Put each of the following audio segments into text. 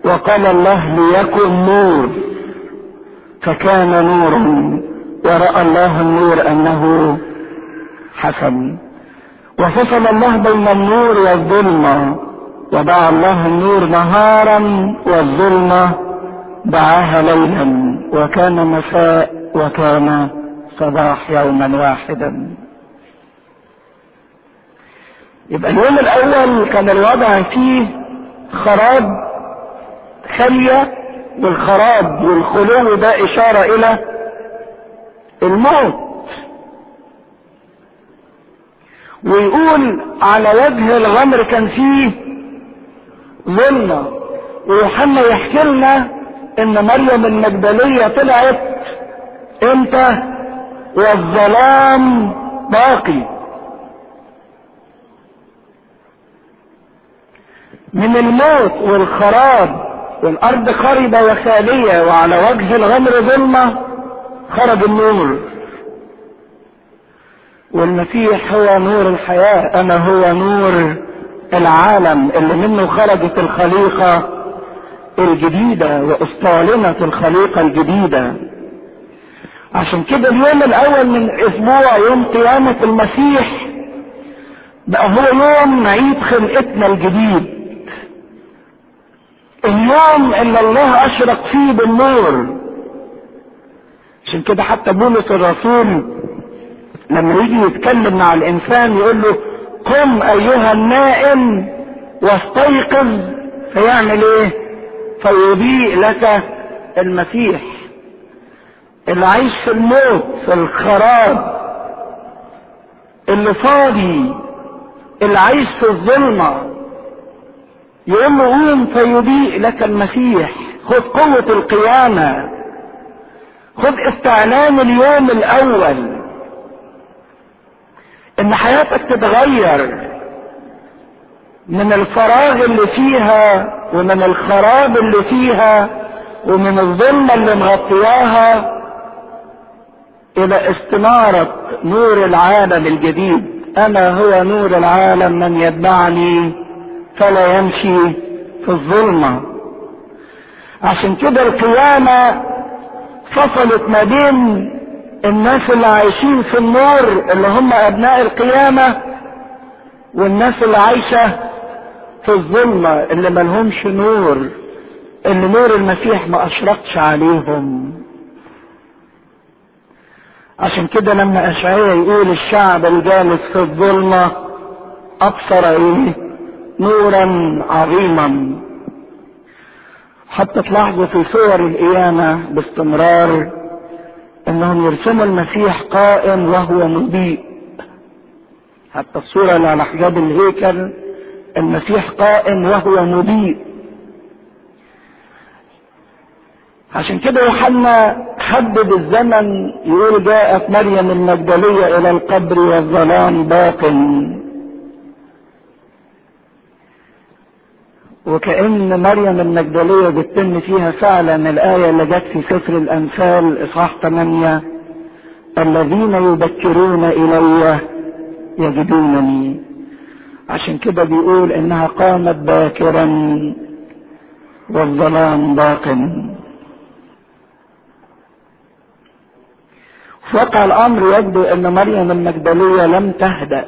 وقال الله ليكن نور فكان نورا ورأى الله النور أنه حسن وفصل الله بين النور والظلمة ودعا الله النور نهارا والظلمة دعاها ليلا وكان مساء وكان صباح يوما واحدا يبقى اليوم الاول كان الوضع فيه خراب خلية والخراب والخلو ده اشارة الى الموت ويقول على وجه الغمر كان فيه ظلمة ويوحنا يحكي لنا ان مريم المجدلية طلعت امتى والظلام باقي من الموت والخراب والارض خربة وخالية وعلى وجه الغمر ظلمة خرج النور والمسيح هو نور الحياة انا هو نور العالم اللي منه خرجت الخليقة الجديدة واستعلنت الخليقة الجديدة عشان كده اليوم الاول من اسبوع يوم قيامة المسيح بقى هو يوم عيد خلقتنا الجديد اليوم اللي الله اشرق فيه بالنور عشان كده حتى بولس الرسول لما يجي يتكلم مع الانسان يقول له قم ايها النائم واستيقظ فيعمل ايه فيضيء لك المسيح اللي عايش في الموت في الخراب اللي فاضي اللي عايش في الظلمه يقول له قوم فيضيء لك المسيح خذ قوة القيامة خذ استعلان اليوم الأول إن حياتك تتغير من الفراغ اللي فيها ومن الخراب اللي فيها ومن الظلمة اللي مغطياها إلى استنارة نور العالم الجديد أنا هو نور العالم من يتبعني فلا يمشي في الظلمة عشان كده القيامة فصلت ما بين الناس اللي عايشين في النور اللي هم ابناء القيامة والناس اللي عايشة في الظلمة اللي ملهمش نور اللي نور المسيح ما اشرقش عليهم عشان كده لما اشعياء يقول الشعب الجالس في الظلمة ابصر ايه نورا عظيما حتى تلاحظوا في صور القيامة باستمرار انهم يرسموا المسيح قائم وهو مضيء حتى الصورة اللي على حجاب الهيكل المسيح قائم وهو مضيء عشان كده يوحنا حدد الزمن يقول جاءت مريم المجدلية الى القبر والظلام باق وكأن مريم المجدلية بتتم فيها فعلا الآية اللي جت في سفر الأمثال إصحاح 8 الذين يبكرون إلي يجدونني عشان كده بيقول إنها قامت باكرا والظلام باق في واقع الأمر يبدو أن مريم المجدلية لم تهدأ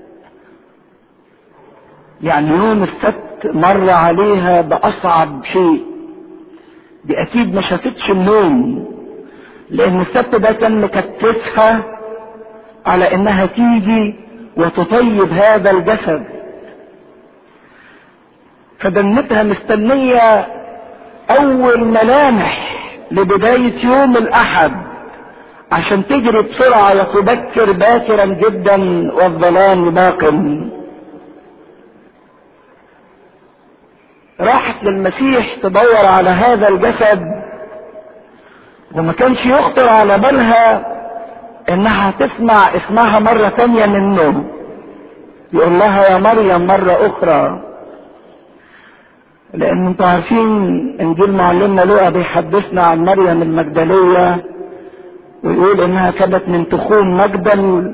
يعني يوم السبت مر عليها بأصعب شيء دي أكيد ما شافتش النوم لأن السبت ده كان مكتفها على إنها تيجي وتطيب هذا الجسد فدنتها مستنية أول ملامح لبداية يوم الأحد عشان تجري بسرعة وتبكر باكرا جدا والظلام باق راحت للمسيح تدور على هذا الجسد وما كانش يخطر على بالها انها تسمع اسمها مرة تانية منه يقول لها يا مريم مرة اخرى لان انتوا عارفين انجيل معلمنا لوقا بيحدثنا عن مريم المجدلية ويقول انها كانت من تخوم مجدل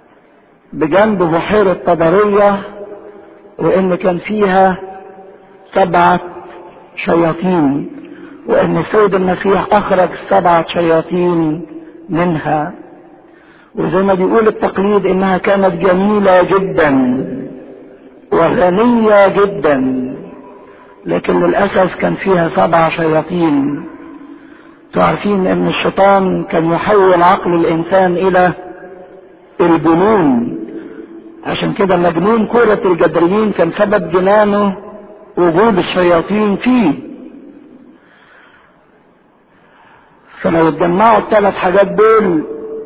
بجنب بحيرة طبرية وان كان فيها سبعة شياطين وان السيد المسيح اخرج سبعة شياطين منها وزي ما بيقول التقليد انها كانت جميلة جدا وغنية جدا لكن للأسف كان فيها سبع شياطين تعرفين ان الشيطان كان يحول عقل الانسان الى الجنون عشان كده مجنون كرة الجدريين كان سبب جنانه وجود الشياطين فيه فلو اتجمعوا الثلاث حاجات دول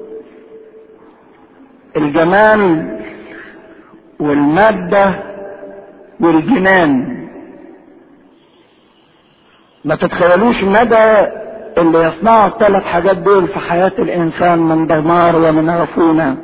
الجمال والمادة والجنان ما تتخيلوش مدى اللي يصنعوا الثلاث حاجات دول في حياة الإنسان من دمار ومن عفونة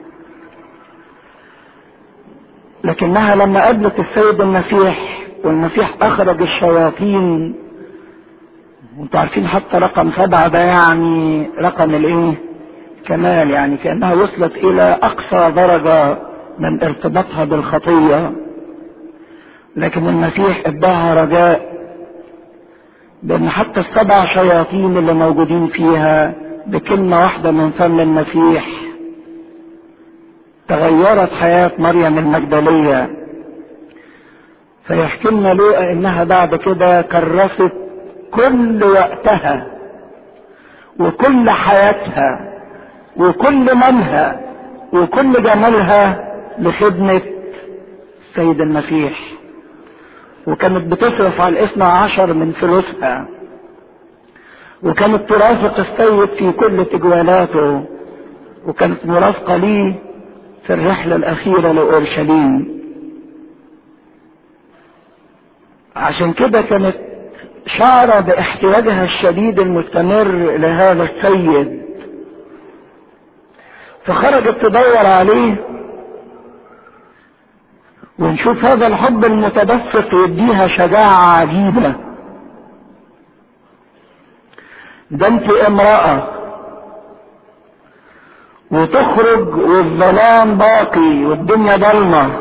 لكنها لما قابلت السيد المسيح والمسيح أخرج الشياطين وانتوا عارفين حتى رقم سبعة ده يعني رقم الايه كمال يعني كأنها وصلت إلى أقصى درجة من ارتباطها بالخطية لكن المسيح اداها رجاء بان حتى السبع شياطين اللي موجودين فيها بكلمة واحدة من فم المسيح تغيرت حياة مريم المجدلية فيحكي لنا لوقا انها بعد كده كرست كل وقتها وكل حياتها وكل مالها وكل جمالها لخدمة السيد المسيح وكانت بتصرف على الاثنى عشر من فلوسها وكانت ترافق السيد في كل تجوالاته وكانت مرافقة ليه في الرحلة الأخيرة لأورشليم عشان كده كانت شعر باحتياجها الشديد المستمر لهذا السيد فخرجت تدور عليه ونشوف هذا الحب المتدفق يديها شجاعة عجيبة ده انت امرأة وتخرج والظلام باقي والدنيا ضلمة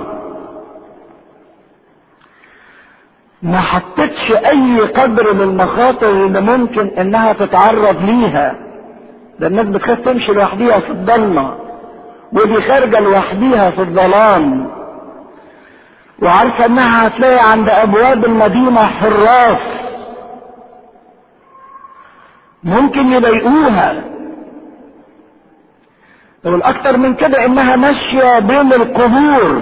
ما حطتش اي قدر للمخاطر اللي ممكن انها تتعرض ليها ده الناس بتخاف تمشي لوحديها في الضلمة ودي خارجة لوحديها في الظلام وعارفة انها هتلاقي عند ابواب المدينة حراس ممكن يضايقوها والاكتر من كده انها ماشية بين القبور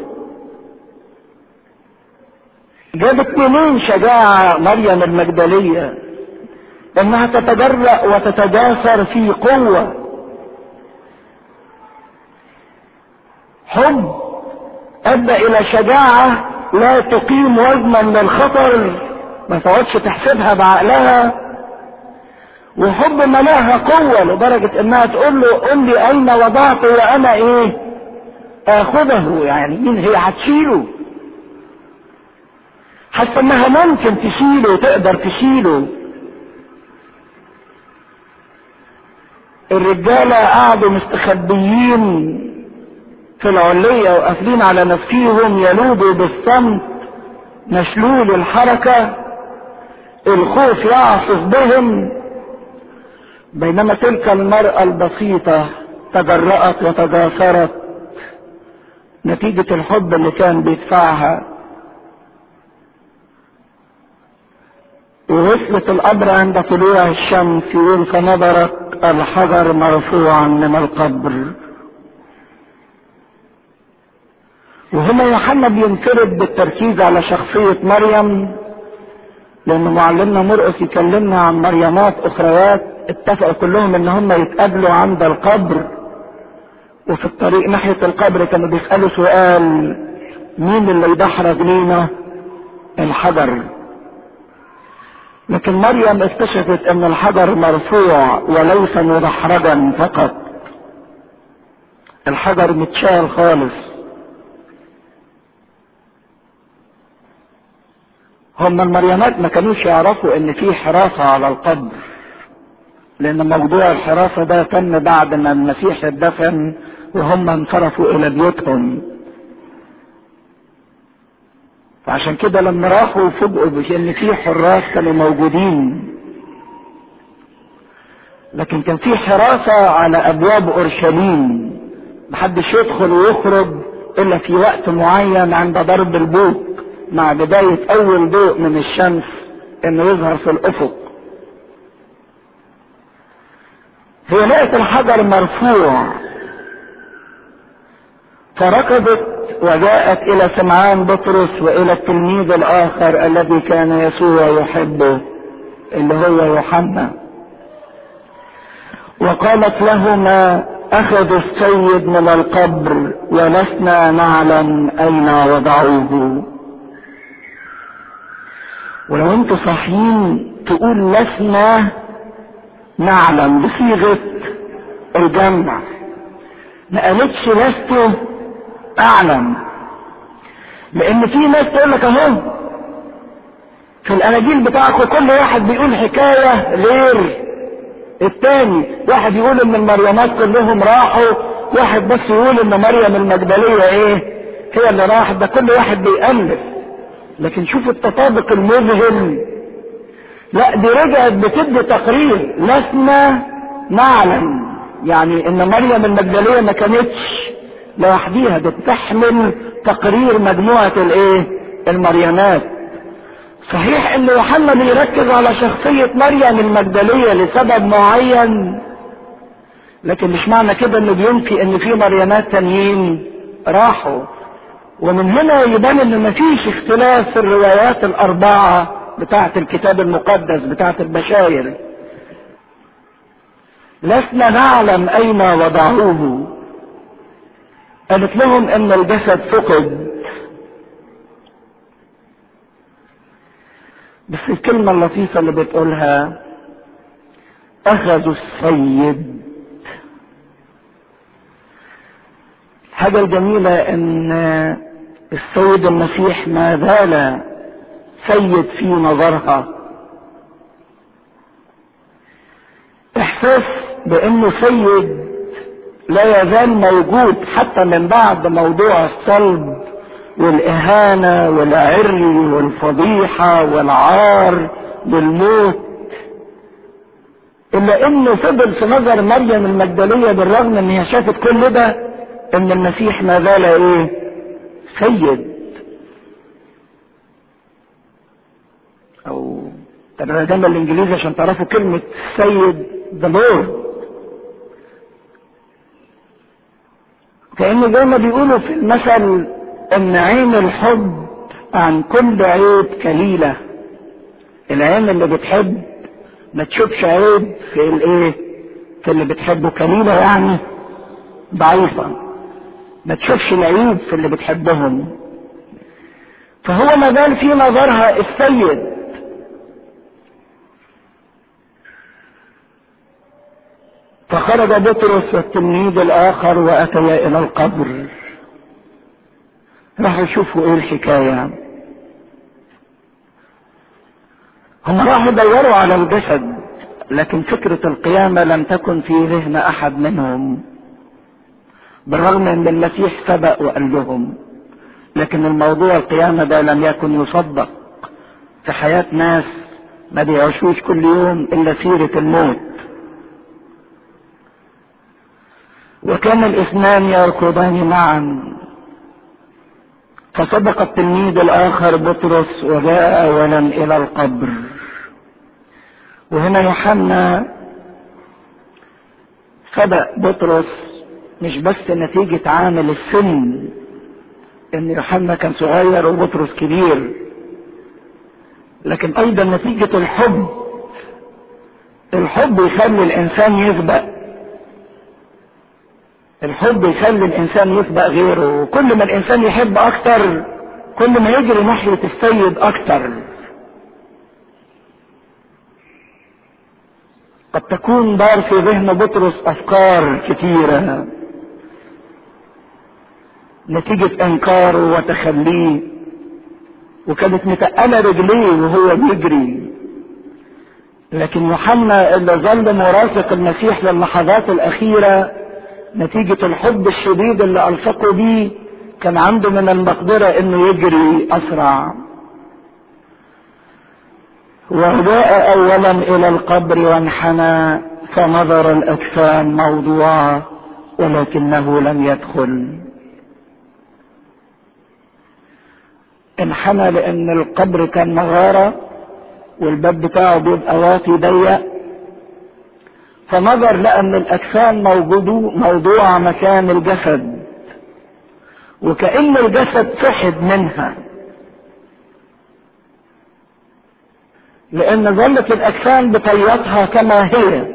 جابت منين شجاعة مريم المجدلية انها تتجرأ وتتجاسر في قوة حب ادى الى شجاعة لا تقيم وزنا للخطر ما تقعدش تحسبها بعقلها وحب ملاها قوة لدرجة انها تقول له قل لي اين وضعته وانا ايه اخذه يعني مين هي هتشيله حتى انها ممكن تشيله وتقدر تشيله الرجالة قعدوا مستخبيين في العلية وقافلين على نفسيهم ينوبوا بالصمت مشلول الحركة الخوف يعصف بهم بينما تلك المرأة البسيطة تجرأت وتجاسرت نتيجة الحب اللي كان بيدفعها ووصلت القبر عند طلوع الشمس يقول فنظرت الحجر مرفوعا من القبر وهنا يوحنا بينفرد بالتركيز على شخصية مريم لأن معلمنا مرقس يكلمنا عن مريمات أخريات اتفقوا كلهم إن هم يتقابلوا عند القبر وفي الطريق ناحية القبر كانوا بيسألوا سؤال مين اللي يدحرج لينا الحجر لكن مريم اكتشفت ان الحجر مرفوع وليس مدحرجا فقط الحجر متشال خالص هم المريمات ما كانوش يعرفوا ان في حراسة على القبر لان موضوع الحراسة ده تم بعد ما المسيح اتدفن وهم انصرفوا الى بيوتهم عشان كده لما راحوا فوجئوا بان في حراس كانوا موجودين لكن كان في حراسة على ابواب اورشليم محدش يدخل ويخرج الا في وقت معين عند ضرب البوق مع بداية اول ضوء من الشمس انه يظهر في الافق هي لقت الحجر مرفوع فركضت وجاءت الى سمعان بطرس والى التلميذ الاخر الذي كان يسوع يحبه اللي هو يوحنا وقالت لهما اخذوا السيد من القبر ولسنا نعلم اين وضعوه ولو انتوا صاحيين تقول لسنا نعلم بصيغه الجمع ما قالتش لست اعلم لان في ناس تقول لك اهو في الاناجيل بتاعكم كل واحد بيقول حكايه غير التاني واحد يقول ان المريمات كلهم راحوا واحد بس يقول ان مريم المجدليه ايه هي اللي راحت ده كل واحد بيألف لكن شوف التطابق المذهل لا دي رجعت بتدي تقرير لسنا نعلم يعني ان مريم المجدليه ما كانتش لوحديها ده بتحمل تقرير مجموعه الايه المريمات صحيح ان يوحنا بيركز على شخصية مريم المجدلية لسبب معين لكن مش معنى كده انه بينفي ان في مريمات تانيين راحوا ومن هنا يبان ان مفيش اختلاف في الروايات الاربعة بتاعة الكتاب المقدس بتاعة البشاير لسنا نعلم اين وضعوه قالت لهم ان الجسد فقد بس الكلمة اللطيفة اللي بتقولها أخذوا السيد الحاجة الجميلة إن السيد المسيح ما زال سيد في نظرها إحساس بإنه سيد لا يزال موجود حتى من بعد موضوع الصلب والإهانة والعري والفضيحة والعار والموت إلا إنه فضل في نظر مريم المجدلية بالرغم إن هي شافت كل ده إن المسيح ما زال إيه؟ سيد أو ترجمة الإنجليزي عشان تعرفوا كلمة سيد ذا لورد كأنه زي ما بيقولوا في المثل ان عين الحب عن كل عيب كليلة العين اللي بتحب ما تشوفش عيب في الايه في اللي بتحبه كليلة يعني ضعيفة ما تشوفش العيب في اللي بتحبهم فهو ما زال في نظرها السيد فخرج بطرس والتلميذ الاخر واتيا الى القبر راحوا يشوفوا ايه الحكاية هم راحوا يدوروا على الجسد لكن فكرة القيامة لم تكن في ذهن احد منهم بالرغم ان المسيح سبق وقال لهم لكن الموضوع القيامة ده لم يكن يصدق في حياة ناس ما بيعيشوش كل يوم الا سيرة الموت وكان الاثنان يركضان معا فسبق التلميذ الاخر بطرس وجاء اولا الى القبر وهنا يوحنا سبق بطرس مش بس نتيجة عامل السن ان يوحنا كان صغير وبطرس كبير لكن ايضا نتيجة الحب الحب يخلي الانسان يسبق الحب يخلي الانسان يسبق غيره وكل ما الانسان يحب اكتر كل ما يجري ناحية السيد اكتر قد تكون دار في ذهن بطرس افكار كتيرة نتيجة انكاره وتخليه وكانت متقلة رجليه وهو بيجري لكن يوحنا اللي ظل مرافق المسيح للحظات الاخيره نتيجة الحب الشديد اللي ألصقوا بيه كان عنده من المقدرة انه يجري اسرع وجاء اولا الى القبر وانحنى فنظر الاجسام موضوعه ولكنه لم يدخل انحنى لان القبر كان مغاره والباب بتاعه بيبقى واطي ضيق فنظر لان الاجسام موضوعه مكان الجسد وكأن الجسد سحب منها لأن ظلت الأجسام بطياتها كما هي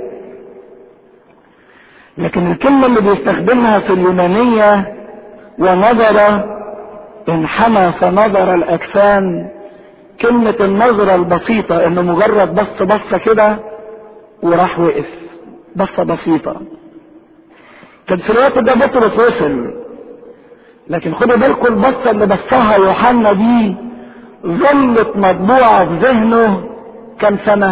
لكن الكلمة اللي بيستخدمها في اليونانية ونظر انحنى فنظر الأجسام كلمة النظرة البسيطة إنه مجرد بص بصة كده وراح وقف بصة بسيطة كان في الوقت ده بطرس وصل لكن خدوا بالكم البصة اللي بصها يوحنا دي ظلت مطبوعة في ذهنه كم سنة؟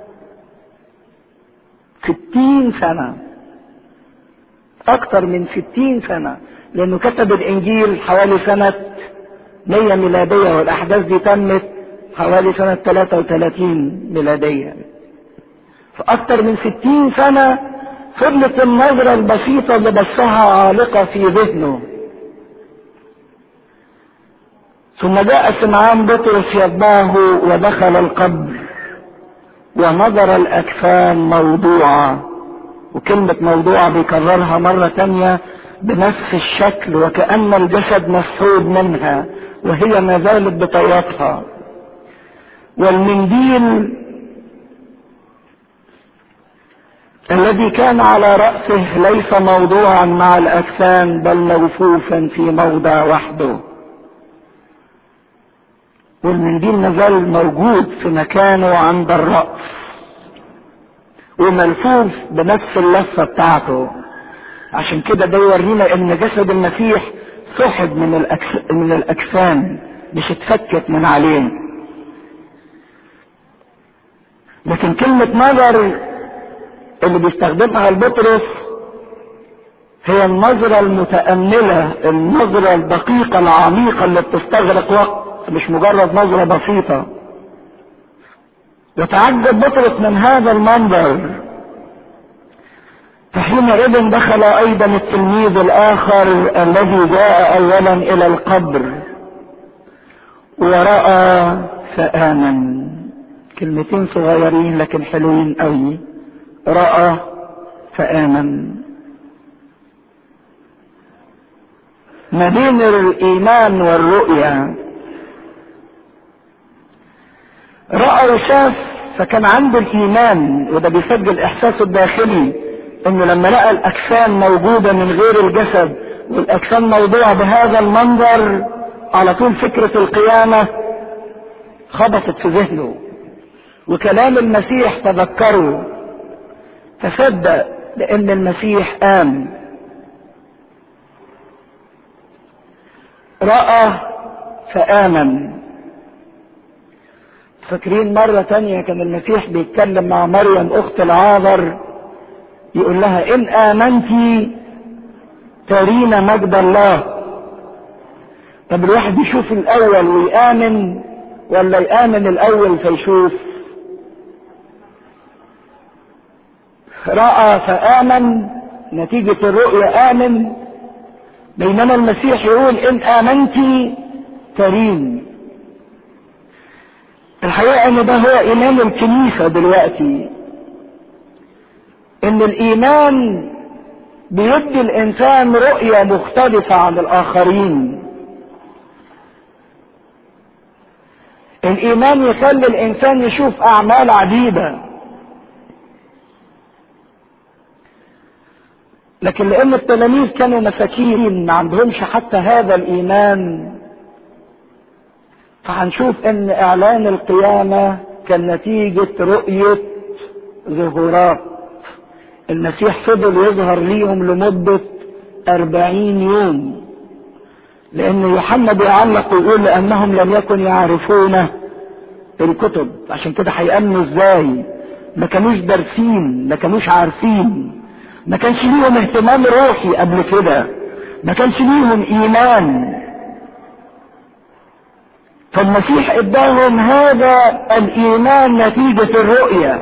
ستين سنة أكثر من ستين سنة لأنه كتب الإنجيل حوالي سنة مية ميلادية والأحداث دي تمت حوالي سنة 33 ميلادية فأكثر من ستين سنة فضلت النظرة البسيطة اللي بصها عالقة في ذهنه ثم جاء سمعان بطرس يتبعه ودخل القبر ونظر الأكفان موضوعة وكلمة موضوعة بيكررها مرة تانية بنفس الشكل وكأن الجسد مسحوب منها وهي ما زالت بطياتها والمنديل الذي كان على رأسه ليس موضوعا مع الأجسام بل موفوفا في موضع وحده والمنديل مازال موجود في مكانه عند الرأس وملفوف بنفس اللفة بتاعته عشان كده ده يورينا ان جسد المسيح سحب من الأكس... من الاجسام مش اتفكت من عليه لكن كلمة نظر اللي بيستخدمها البطرس هي النظرة المتأملة النظرة الدقيقة العميقة اللي بتستغرق وقت مش مجرد نظرة بسيطة وتعجب بطرس من هذا المنظر فحينئذ دخل ايضا التلميذ الاخر الذي جاء اولا الى القبر وراى فامن كلمتين صغيرين لكن حلوين قوي راى فامن ما بين الايمان والرؤيه راى وشاف فكان عنده الايمان وده بيسجل احساسه الداخلي انه لما لقى الاجسام موجوده من غير الجسد والاجسام موضوعه بهذا المنظر على طول فكره القيامه خبطت في ذهنه وكلام المسيح تذكره فصدق لان المسيح قام راى فامن فاكرين مرة تانية كان المسيح بيتكلم مع مريم أخت العاذر يقول لها إن آمنتي ترين مجد الله طب الواحد يشوف الأول ويآمن ولا يآمن الأول فيشوف رأى فآمن نتيجة الرؤية آمن بينما المسيح يقول إن آمنتي ترين الحقيقة ان ده هو ايمان الكنيسة دلوقتي ان الايمان بيدي الانسان رؤية مختلفة عن الاخرين الايمان يخلي الانسان يشوف اعمال عديدة لكن لان التلاميذ كانوا مساكين ما عندهمش حتى هذا الايمان فهنشوف ان اعلان القيامة كان نتيجة رؤية ظهورات المسيح فضل يظهر ليهم لمدة أربعين يوم لأن يوحنا بيعلق ويقول لأنهم لم يكن يعرفون الكتب عشان كده هيأمنوا ازاي ما كانوش دارسين ما كانوش عارفين ما كانش ليهم اهتمام روحي قبل كده ما كانش ليهم ايمان فالمسيح اداهم هذا الايمان نتيجة الرؤية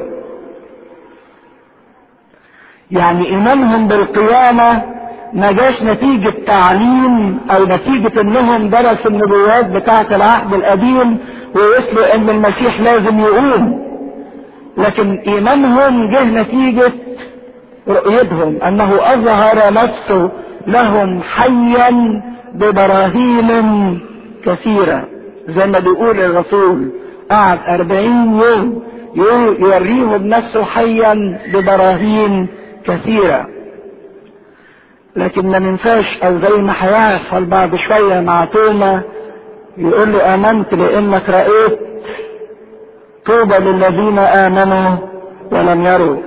يعني ايمانهم بالقيامة ما جاش نتيجة تعليم او نتيجة انهم درسوا النبوات بتاعة العهد القديم ووصلوا ان المسيح لازم يقوم لكن ايمانهم جه نتيجة رؤيتهم انه اظهر نفسه لهم حيا ببراهين كثيرة زي ما بيقول الرسول قعد أربعين يوم يوريهم نفسه حيا ببراهين كثيرة لكن ما ننساش او زي ما هيحصل بعد شوية مع توما يقول له امنت لانك رأيت طوبى للذين امنوا ولم يروا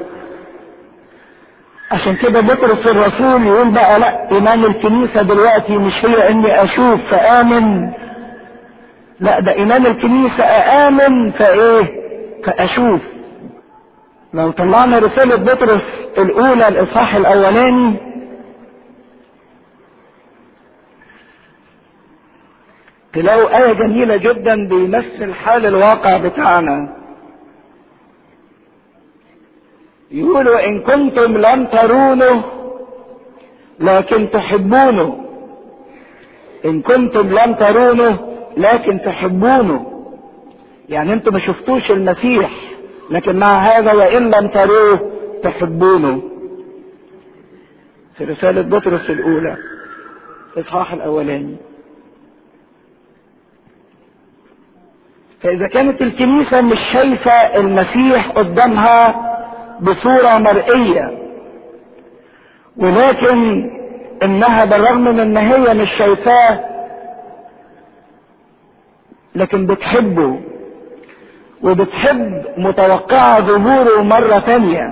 عشان كده بطرس الرسول يقول بقى لا ايمان الكنيسة دلوقتي مش هي اني اشوف فامن لا ده ايمان الكنيسة اامن فايه فاشوف لو طلعنا رسالة بطرس الاولى الاصحاح الاولاني تلاقوا آية جميلة جدا بيمثل حال الواقع بتاعنا يقولوا إن كنتم لم ترونه لكن تحبونه إن كنتم لم ترونه لكن تحبونه يعني انتم ما شفتوش المسيح لكن مع هذا وإن لم تروه تحبونه في رسالة بطرس الأولى الإصحاح الأولاني فإذا كانت الكنيسة مش شايفة المسيح قدامها بصورة مرئية ولكن إنها بالرغم من إن هي مش شايفاه لكن بتحبه وبتحب متوقعة ظهوره مرة تانية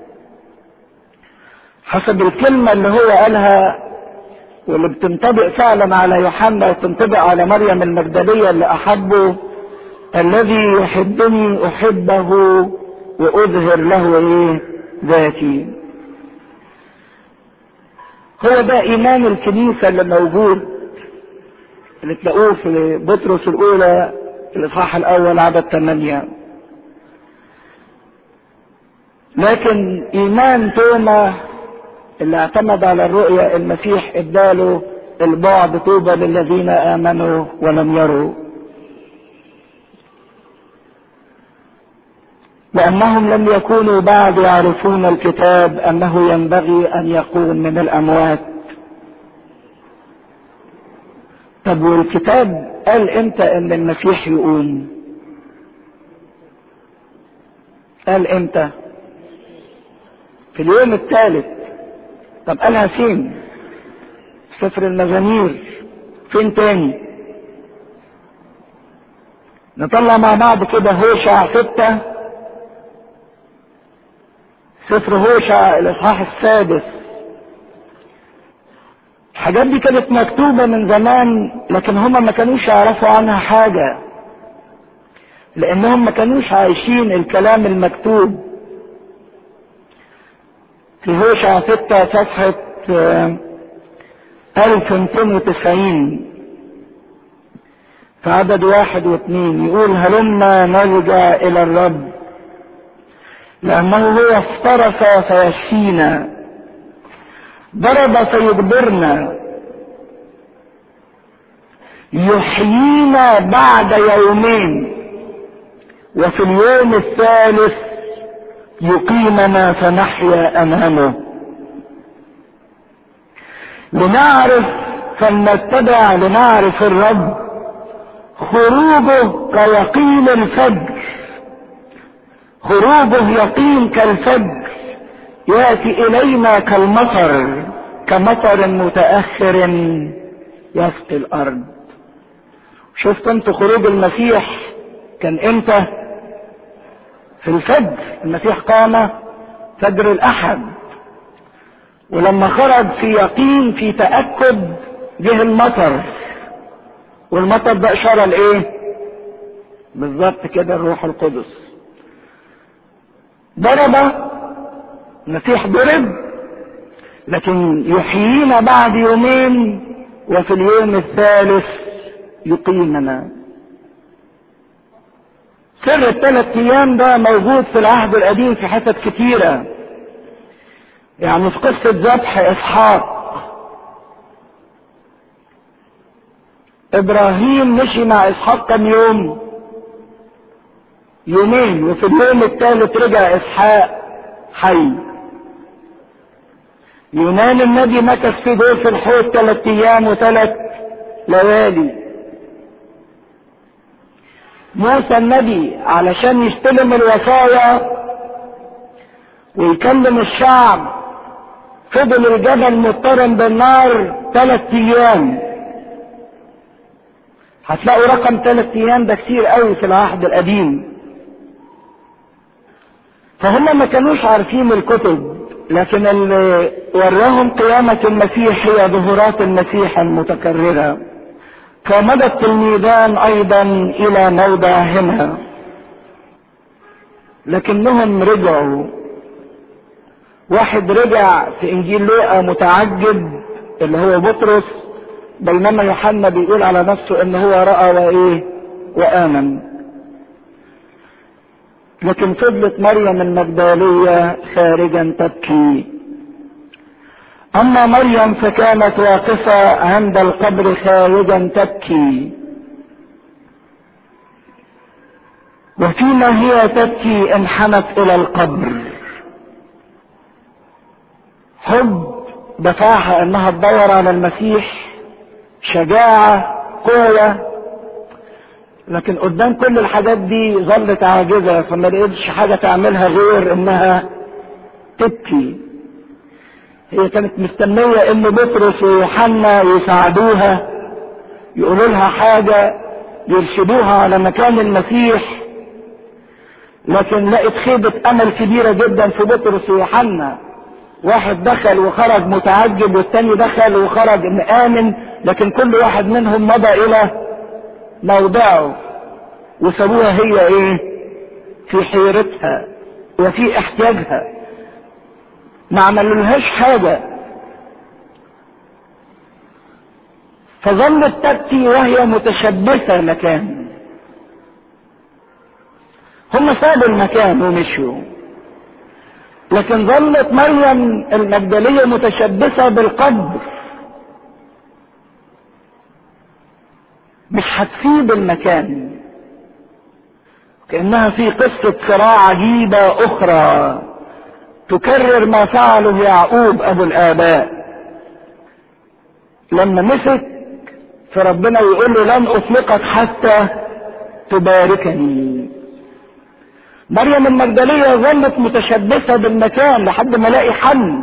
حسب الكلمة اللي هو قالها واللي بتنطبق فعلا على يوحنا وتنطبق على مريم المجدلية اللي أحبه الذي يحبني احبه واظهر له ايه ذاتي هو ده ايمان الكنيسة اللي موجود اللي تلاقوه في بطرس الاولى الاصحاح الاول عدد ثمانية لكن ايمان توما اللي اعتمد على الرؤية المسيح اداله البعد طوبى للذين امنوا ولم يروا لأنهم لم يكونوا بعد يعرفون الكتاب أنه ينبغي أن يقوم من الأموات طب والكتاب قال امتى ان المسيح يقوم قال امتى في اليوم الثالث طب قالها فين سفر المزامير فين تاني نطلع مع بعض كده هوشع ستة سفر هوشع الاصحاح السادس الحاجات دي كانت مكتوبة من زمان لكن هما ما كانوش يعرفوا عنها حاجة لانهم ما كانوش عايشين الكلام المكتوب في هوشع ستة صفحة ألف وتسعين في عدد واحد واثنين يقول هلما نرجع إلى الرب لأنه هو افترس فيشفينا ضرب فيجبرنا يحيينا بعد يومين وفي اليوم الثالث يقيمنا فنحيا امامه لنعرف فلنتبع لنعرف الرب خروجه كيقين الفجر خروجه يقين كالفجر ياتي الينا كالمطر كمطر متاخر يسقي الارض شفت انت خروج المسيح كان امتى في الفجر المسيح قام فجر الاحد ولما خرج في يقين في تاكد جه المطر والمطر ده اشاره لايه بالظبط كده الروح القدس ضرب المسيح ضرب لكن يحيينا بعد يومين وفي اليوم الثالث يقيمنا سر الثلاث ايام ده موجود في العهد القديم في حتت كتيرة يعني في قصة ذبح اسحاق ابراهيم مشي مع اسحاق كم يوم يومين وفي اليوم الثالث رجع اسحاق حي يونان النبي مكث في دور في الحوت ثلاث ايام وثلاث ليالي موسى النبي علشان يستلم الوصايا ويكلم الشعب فضل الجبل مضطرم بالنار ثلاث ايام هتلاقوا رقم ثلاث ايام ده كتير قوي في العهد القديم فهم ما كانوش عارفين الكتب لكن اللي وراهم قيامة المسيح هي ظهورات المسيح المتكررة فمضى التلميذان ايضا الى موضعهما لكنهم رجعوا واحد رجع في انجيل لوقا متعجب اللي هو بطرس بينما يوحنا بيقول على نفسه ان هو راى وايه وامن لكن فضلت مريم المجداليه خارجا تبكي اما مريم فكانت واقفه عند القبر خارجا تبكي وفيما هي تبكي انحنت الى القبر حب دفعها انها تدور على المسيح شجاعة قوة لكن قدام كل الحاجات دي ظلت عاجزة فما لقيتش حاجة تعملها غير انها تبكي هي كانت مستنية ان بطرس ويوحنا يساعدوها يقولوا لها حاجة يرشدوها على مكان المسيح لكن لقت خيبة امل كبيرة جدا في بطرس ويوحنا واحد دخل وخرج متعجب والتاني دخل وخرج مآمن لكن كل واحد منهم مضى الى موضعه وسابوها هي ايه في حيرتها وفي احتياجها ما عملولهاش حاجة فظلت تبكي وهي متشبثة مكان هم سابوا المكان ومشوا لكن ظلت مريم المجدلية متشبثة بالقبر مش هتسيب المكان كأنها في قصة صراع عجيبة أخرى تكرر ما فعله يعقوب أبو الآباء لما مسك في ربنا ويقول له لن أطلقك حتى تباركني مريم المجدلية ظلت متشبثة بالمكان لحد ما الاقي حل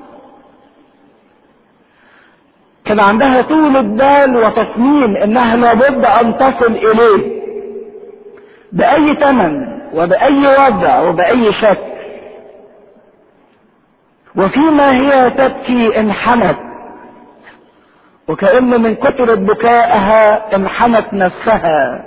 كان عندها طول البال وتصميم انها لابد ان تصل اليه باي ثمن وباي وضع وباي شكل وفيما هي تبكي انحنت وكأن من كتر بكائها انحنت نفسها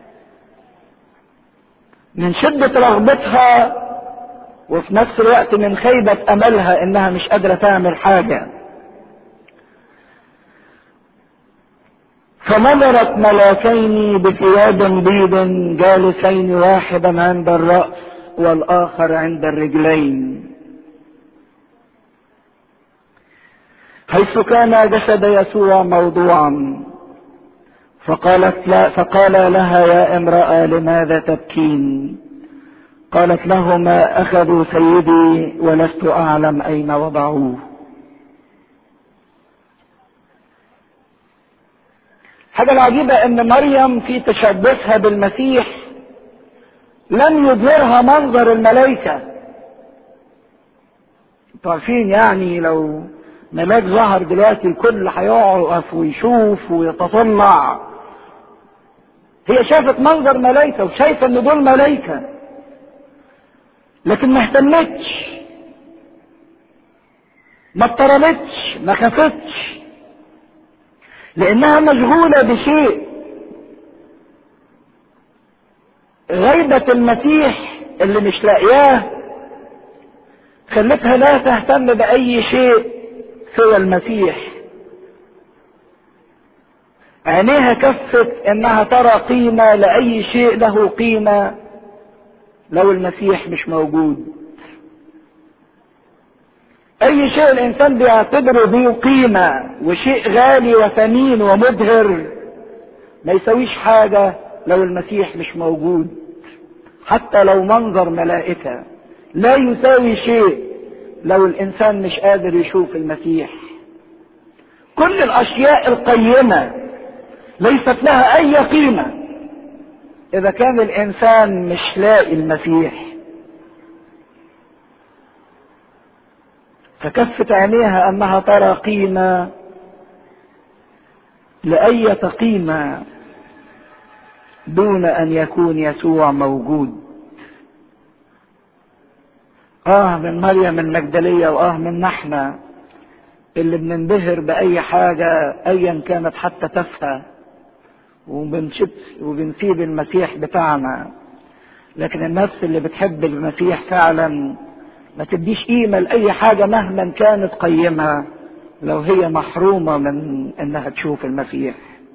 من شدة رغبتها وفي نفس الوقت من خيبة أملها إنها مش قادرة تعمل حاجة فنظرت ملاكين بثياب بيض جالسين واحدا عند الرأس والآخر عند الرجلين حيث كان جسد يسوع موضوعا فقالت لا فقال لها يا امرأة لماذا تبكين قالت له ما أخذوا سيدي ولست أعلم أين وضعوه حاجة العجيبة ان مريم في تشبثها بالمسيح لم يظهرها منظر الملائكة انتوا عارفين يعني لو ملاك ظهر دلوقتي الكل هيقف ويشوف ويتطلع هي شافت منظر ملائكة وشايفة ان دول ملائكة لكن ما اهتمتش ما اضطربتش ما خافتش لانها مشغولة بشيء غيبة المسيح اللي مش لاقياه خلتها لا تهتم بأي شيء سوى المسيح عينيها كفت انها ترى قيمة لأي شيء له قيمة لو المسيح مش موجود اي شيء الانسان بيعتبره ذو قيمة وشيء غالي وثمين ومبهر ما يسويش حاجة لو المسيح مش موجود حتى لو منظر ملائكة لا يساوي شيء لو الانسان مش قادر يشوف المسيح كل الاشياء القيمة ليست لها اي قيمة اذا كان الانسان مش لاقي المسيح فكفت عينيها انها ترى قيمة لأية قيمة دون ان يكون يسوع موجود اه من مريم المجدلية واه من احنا اللي بننبهر باي حاجة ايا كانت حتى تافهة وبنشد وبنسيب المسيح بتاعنا لكن النفس اللي بتحب المسيح فعلا ما تديش قيمة لأي حاجة مهما كانت قيمة لو هي محرومة من إنها تشوف المسيح.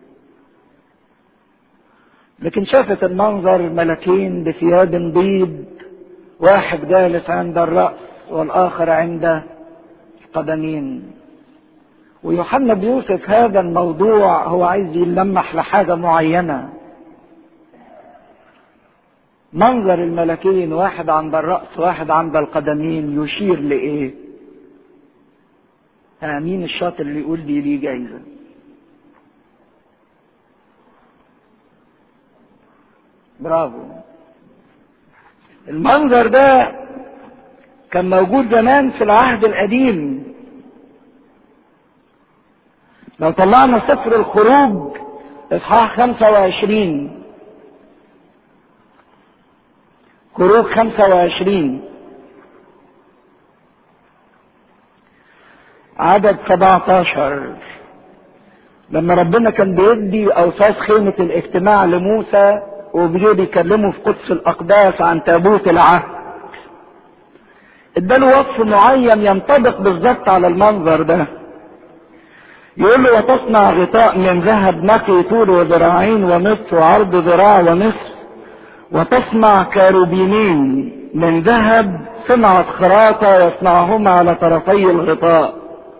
لكن شافت المنظر ملكين بثياب بيض واحد جالس عند الرأس والآخر عند القدمين. ويوحنا بيوصف هذا الموضوع هو عايز يلمح لحاجة معينة. منظر الملكين واحد عند الرأس واحد عند القدمين يشير لإيه؟ ها مين الشاطر اللي يقول لي ليه جايزة؟ برافو المنظر ده كان موجود زمان في العهد القديم لو طلعنا سفر الخروج اصحاح 25 خروج 25 عدد 17 لما ربنا كان بيدي اوصاف خيمة الاجتماع لموسى وبيجي بيكلمه في قدس الاقداس عن تابوت العهد اداله وصف معين ينطبق بالظبط على المنظر ده يقول له وتصنع غطاء من ذهب نقي طوله ذراعين ونصف وعرض ذراع ونصف وتصنع كاروبينين من ذهب صنعت خراطة يصنعهما على طرفي الغطاء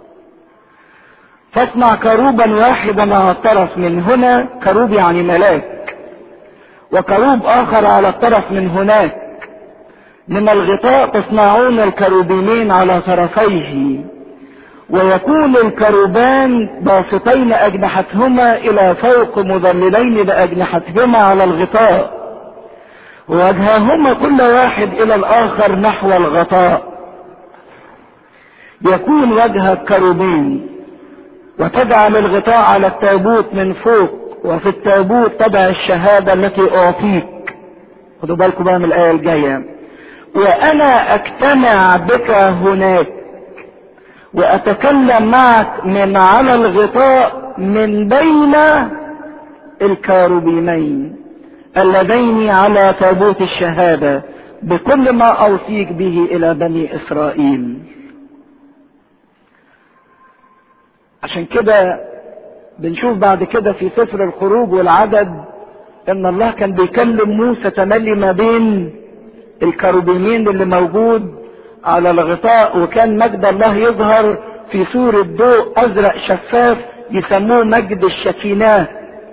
فاصنع كروبا واحدا على الطرف من هنا كروب يعني ملاك وكروب اخر على الطرف من هناك من الغطاء تصنعون الكروبينين على طرفيه ويكون الكروبان باسطين اجنحتهما الى فوق مظللين باجنحتهما على الغطاء ووجههما كل واحد الى الاخر نحو الغطاء يكون وجه الكروبين وتجعل الغطاء على التابوت من فوق وفي التابوت تضع الشهادة التي أعطيك خدوا بالكم بقى من الآية الجاية وأنا أجتمع بك هناك وأتكلم معك من على الغطاء من بين الكاروبينين اللذين على تابوت الشهادة بكل ما أوصيك به إلى بني إسرائيل عشان كده بنشوف بعد كده في سفر الخروج والعدد ان الله كان بيكلم موسى تملي ما بين الكروبيمين اللي موجود على الغطاء وكان مجد الله يظهر في صورة ضوء ازرق شفاف يسموه مجد الشكيناه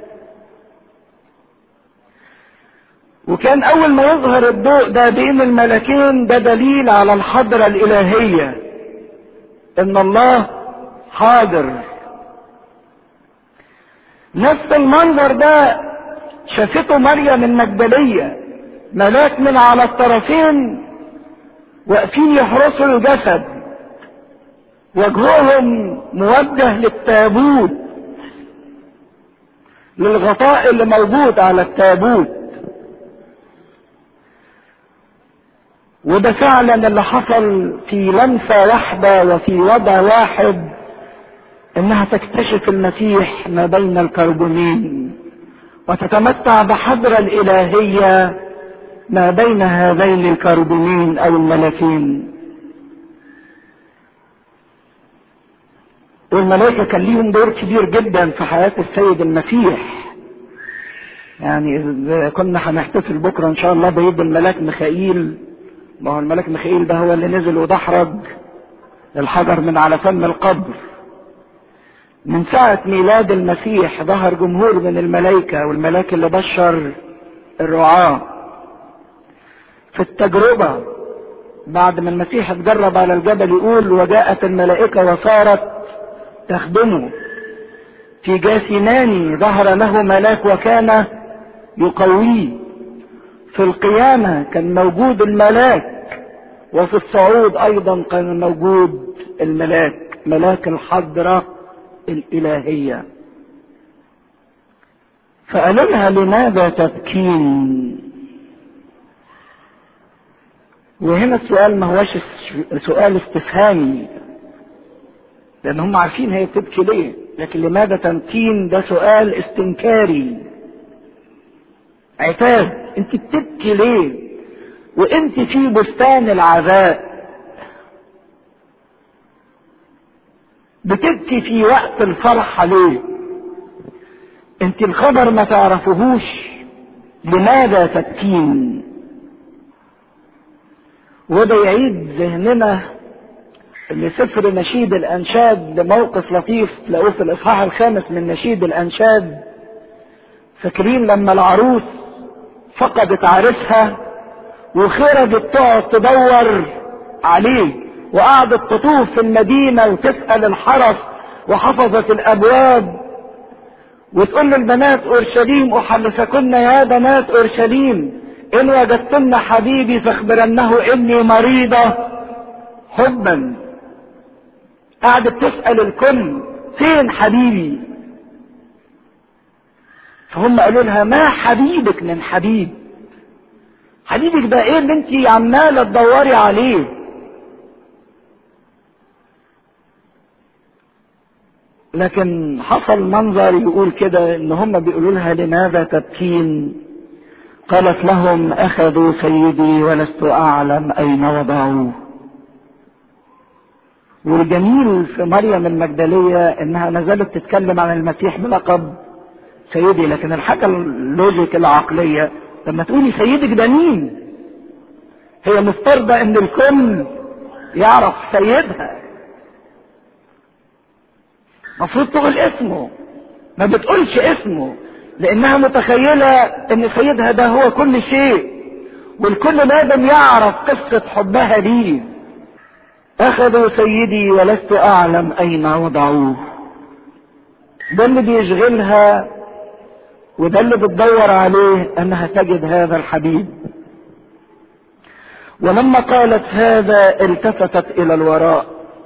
وكان اول ما يظهر الضوء ده بين الملكين ده دليل على الحضرة الالهية ان الله حاضر نفس المنظر ده شافته مريم المجدلية ملاك من على الطرفين واقفين يحرسوا الجسد وجههم موجه للتابوت للغطاء اللي موجود على التابوت وده فعلا اللي حصل في لمسة واحدة وفي وضع واحد انها تكتشف المسيح ما بين الكربونين وتتمتع بحضرة الالهية ما بين هذين الكربونين او الملكين والملائكة كان ليهم دور كبير جدا في حياة السيد المسيح يعني إذا كنا هنحتفل بكرة إن شاء الله بعيد الملاك ميخائيل ما هو الملاك ميخائيل ده هو اللي نزل ودحرج الحجر من على فم القبر من ساعة ميلاد المسيح ظهر جمهور من الملائكة والملاك اللي بشر الرعاة في التجربة بعد ما المسيح اتجرب على الجبل يقول وجاءت الملائكة وصارت تخدمه في جاسماني ظهر له ملاك وكان يقويه في القيامة كان موجود الملاك وفي الصعود أيضا كان موجود الملاك ملاك الحضرة الإلهية فقالوا لها لماذا تبكين وهنا السؤال ما هوش سؤال استفهامي لان هم عارفين هي بتبكي ليه لكن لماذا تمكين ده سؤال استنكاري عتاب انت بتبكي ليه وانت في بستان العذاب بتبكي في وقت الفرحة ليه انت الخبر ما تعرفهوش لماذا تبكين وده يعيد ذهننا لسفر نشيد الانشاد لموقف لطيف تلاقوه في الاصحاح الخامس من نشيد الانشاد فاكرين لما العروس فقدت عرسها وخرجت تقعد تدور عليه وقعدت تطوف في المدينة وتسأل الحرس وحفظت الابواب وتقول للبنات اورشليم احلفكن يا بنات اورشليم ان وجدتن حبيبي فاخبرنه اني مريضة حبا قعدت تسأل الكل فين حبيبي فهم قالوا لها ما حبيبك من حبيب حبيبك ده ايه اللي انت عمالة تدوري عليه لكن حصل منظر يقول كده ان هم بيقولوا لها لماذا تبكين قالت لهم اخذوا سيدي ولست اعلم اين وضعوه والجميل في مريم المجدلية انها ما زالت تتكلم عن المسيح بلقب سيدي لكن الحاجة اللوجيك العقلية لما تقولي سيدك ده مين هي مفترضة ان الكل يعرف سيدها المفروض تقول اسمه ما بتقولش اسمه لانها متخيلة ان سيدها ده هو كل شيء والكل لازم يعرف قصة حبها ليه اخذوا سيدي ولست اعلم اين وضعوه ده اللي بيشغلها وده اللي بتدور عليه انها تجد هذا الحبيب ولما قالت هذا التفتت الى الوراء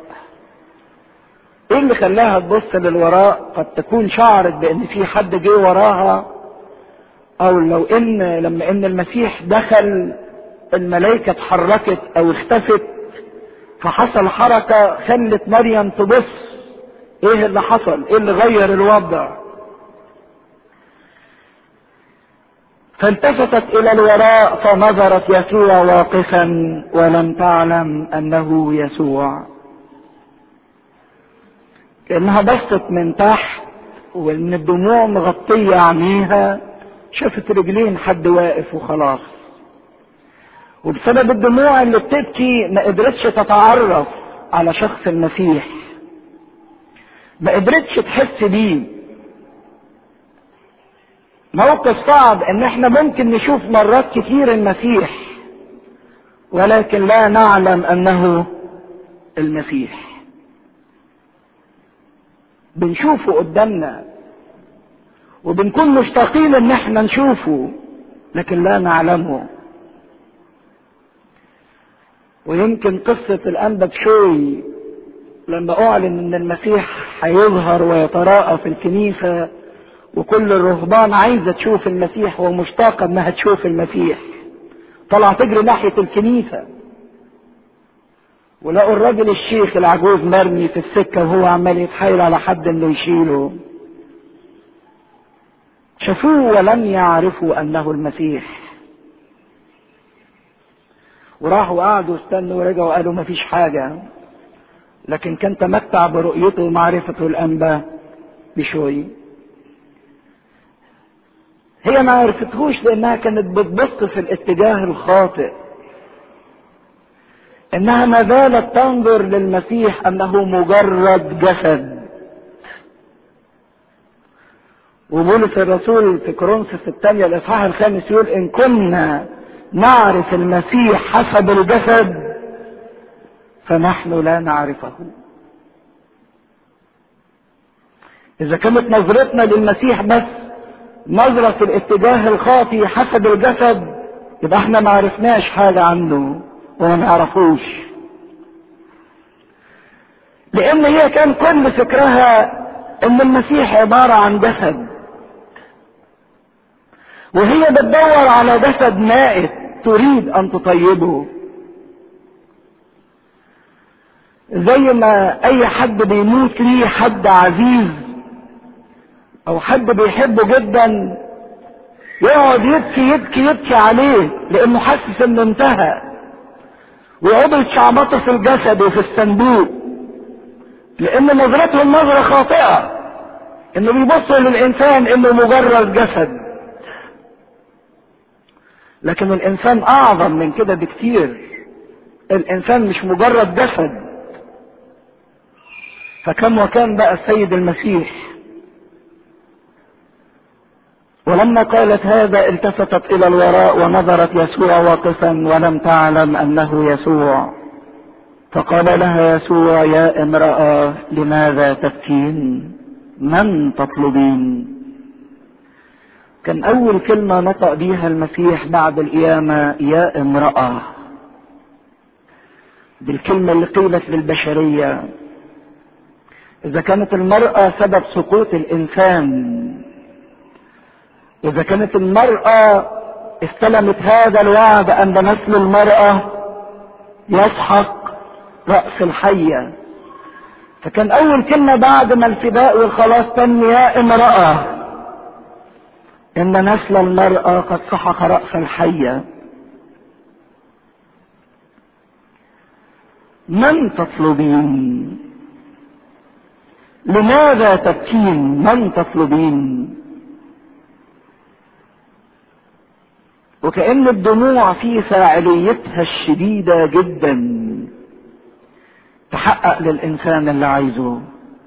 ايه اللي خلاها تبص للوراء قد تكون شعرت بان في حد جه وراها او لو ان لما ان المسيح دخل الملائكه اتحركت او اختفت فحصل حركه خلت مريم تبص ايه اللي حصل ايه اللي غير الوضع فالتفتت الى الوراء فنظرت يسوع واقفا ولم تعلم انه يسوع لانها بصت من تحت وان الدموع مغطية عينيها شافت رجلين حد واقف وخلاص وبسبب الدموع اللي بتبكي ما قدرتش تتعرف على شخص المسيح ما قدرتش تحس بيه موقف صعب ان احنا ممكن نشوف مرات كتير المسيح ولكن لا نعلم انه المسيح بنشوفه قدامنا وبنكون مشتاقين ان احنا نشوفه لكن لا نعلمه ويمكن قصة الأنبا بشوي لما أعلن إن المسيح هيظهر ويتراءى في الكنيسة وكل الرهبان عايزة تشوف المسيح ومشتاقة إنها تشوف المسيح طلع تجري ناحية الكنيسة ولقوا الراجل الشيخ العجوز مرمي في السكة وهو عمال يتحايل على حد انه يشيله شافوه ولم يعرفوا انه المسيح وراحوا قعدوا استنوا ورجعوا قالوا ما فيش حاجة لكن كان تمتع برؤيته ومعرفته الأنبا بشوي هي ما عرفتهوش لانها كانت بتبص في الاتجاه الخاطئ انها ما زالت تنظر للمسيح انه مجرد جسد وبولس الرسول في كورنثوس الثانية الإصحاح الخامس يقول إن كنا نعرف المسيح حسب الجسد فنحن لا نعرفه. إذا كانت نظرتنا للمسيح بس نظرة في الاتجاه الخاطي حسب الجسد يبقى احنا ما عرفناش حاجة عنه وما نعرفوش. لأن هي كان كل فكرها إن المسيح عبارة عن جسد. وهي بتدور على جسد مائت تريد ان تطيبه زي ما اي حد بيموت ليه حد عزيز او حد بيحبه جدا يقعد يبكي يبكي يبكي عليه لانه حاسس انه انتهى ويقعدوا يتشعبطوا في الجسد وفي الصندوق لان نظرتهم نظره خاطئه انه بيبصوا للانسان انه مجرد جسد لكن الانسان اعظم من كده بكتير الانسان مش مجرد جسد فكم وكان بقى السيد المسيح ولما قالت هذا التفتت الى الوراء ونظرت يسوع واقفا ولم تعلم انه يسوع فقال لها يسوع يا امراه لماذا تبكين من تطلبين كان أول كلمة نطق بيها المسيح بعد القيامة يا امرأة دي الكلمة اللي قيلت للبشرية إذا كانت المرأة سبب سقوط الإنسان إذا كانت المرأة استلمت هذا الوعد أن نسل المرأة يسحق رأس الحية فكان أول كلمة بعد ما الفداء والخلاص تم يا امرأة ان نسل المرأة قد سحق رأس الحية من تطلبين لماذا تبكين من تطلبين وكأن الدموع في فاعليتها الشديدة جدا تحقق للإنسان اللي عايزه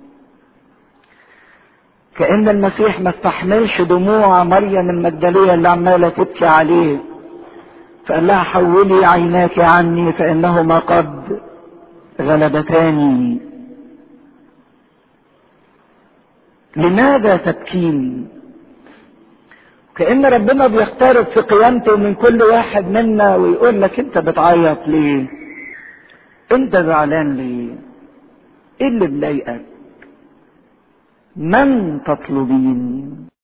كأن المسيح ما استحملش دموع مريم المجدلية اللي عمالة تبكي عليه فقال لها حولي عيناك عني فإنهما قد غلبتاني لماذا تبكين كأن ربنا بيقترب في قيامته من كل واحد منا ويقول لك انت بتعيط ليه انت زعلان ليه ايه اللي مضايقك من تطلبين